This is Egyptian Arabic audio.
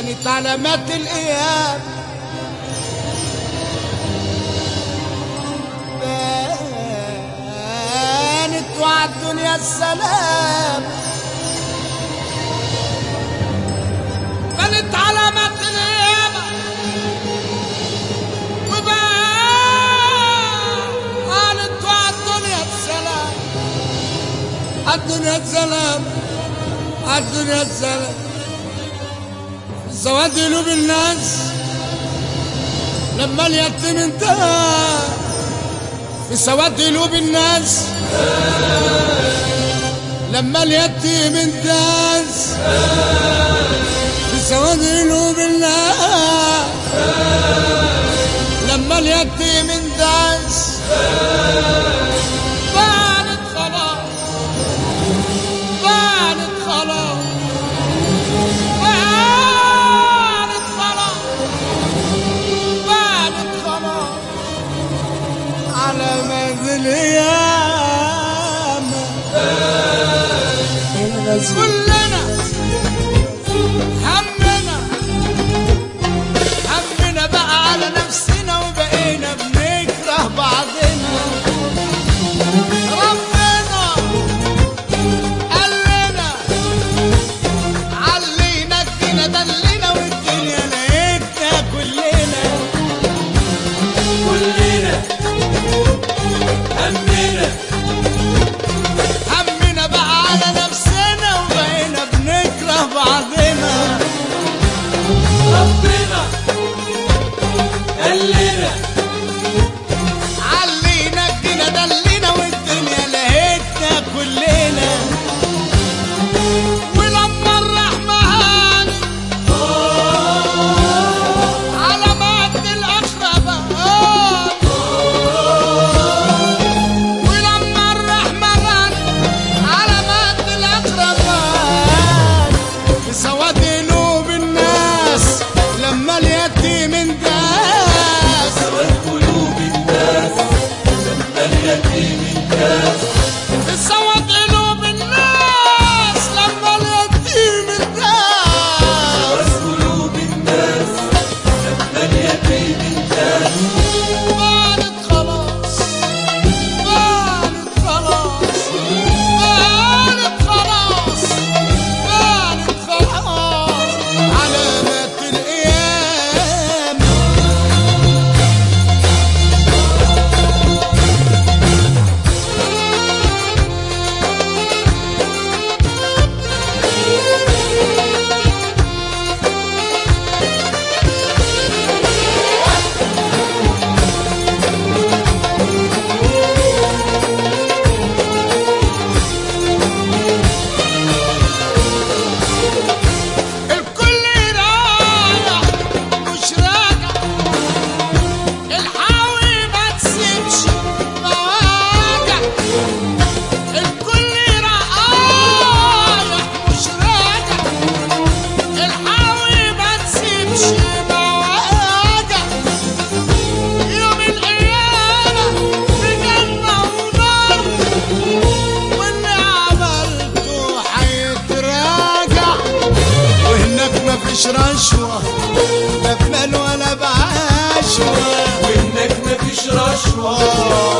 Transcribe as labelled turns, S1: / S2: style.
S1: كانت علامات الايام بانت وعد الدنيا السلام كانت علامات الايام وبانت وعد الدنيا السلام الدنيا السلام الدنيا السلام سواد قلوب الناس لما اليتيم انتهى في سواد قلوب الناس لما اليتيم انتهز في سواد قلوب الناس لما اليتيم انتهز بانت خلاص بانت خلاص بانت خلاص بانت خلاص على مدى الايام كلنا همنا همنا بقى على نفسنا وبقينا بنكره بعضنا ربنا قال لنا علينا ادينا دلنا والدنيا لقيتنا كلنا
S2: كلنا همنا
S1: همنا بقى على نفسنا وبقينا بنكره بعضنا
S2: ربنا قال لنا
S1: علينا ادينا دلنا والدنيا لقيتنا كلنا ولما الرحمن على مد الاقربان ولما الرحمن على مد الاقربان في سواد قلوب الناس لما اليتيم انداس
S2: سواد قلوب الناس لما اليتيم انتهى
S1: في سواد قلوب الناس لما اليتيم انداس
S2: سواد قلوب الناس لما اليتيم انتهى
S1: بانت خلاص بانت خلاص بانت خلاص بانت خلاص علامات الايام الكل رايح مش راجع الحاوي ما تسيبش مواجع الكل رايح مش راجع الحاوي ما تسيبش مواجع يوم القيامة في جنة ونار واللي عملته هيتراجع وهناك مفيش رشوة لا بمال ولا بعشوة
S2: وانك مفيش رشوة